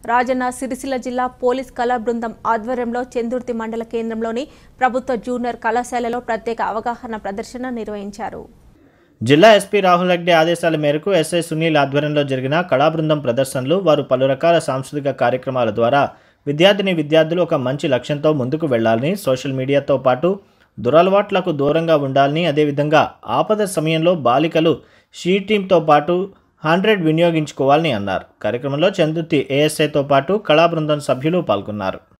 రాజన్న సిరిసిల్ల జిల్లా పోలీస్ కళా బృందం ఆధ్వర్యంలో చందుర్తి మండల కేంద్రంలోని ప్రభుత్వ జూనియర్ కళాశాలలో ప్రత్యేక అవగాహన ప్రదర్శన నిర్వహించారు జిల్లా ఎస్పీ రాహుల్ రెడ్డి ఆదేశాల మేరకు ఎస్ఐ సునీల్ ఆధ్వర్యంలో జరిగిన కళాబృందం ప్రదర్శనలు వారు పలు రకాల సాంస్కృతిక కార్యక్రమాల ద్వారా విద్యార్థిని విద్యార్థులు ఒక మంచి లక్ష్యంతో ముందుకు వెళ్లాలని సోషల్ మీడియాతో పాటు దురలవాట్లకు దూరంగా ఉండాలని అదేవిధంగా ఆపద సమయంలో బాలికలు షీ టీంతో పాటు హండ్రెడ్ వినియోగించుకోవాలని అన్నారు కార్యక్రమంలో చందుర్తి ఏఎస్ఐతో పాటు కళాబృందం సభ్యులు పాల్గొన్నారు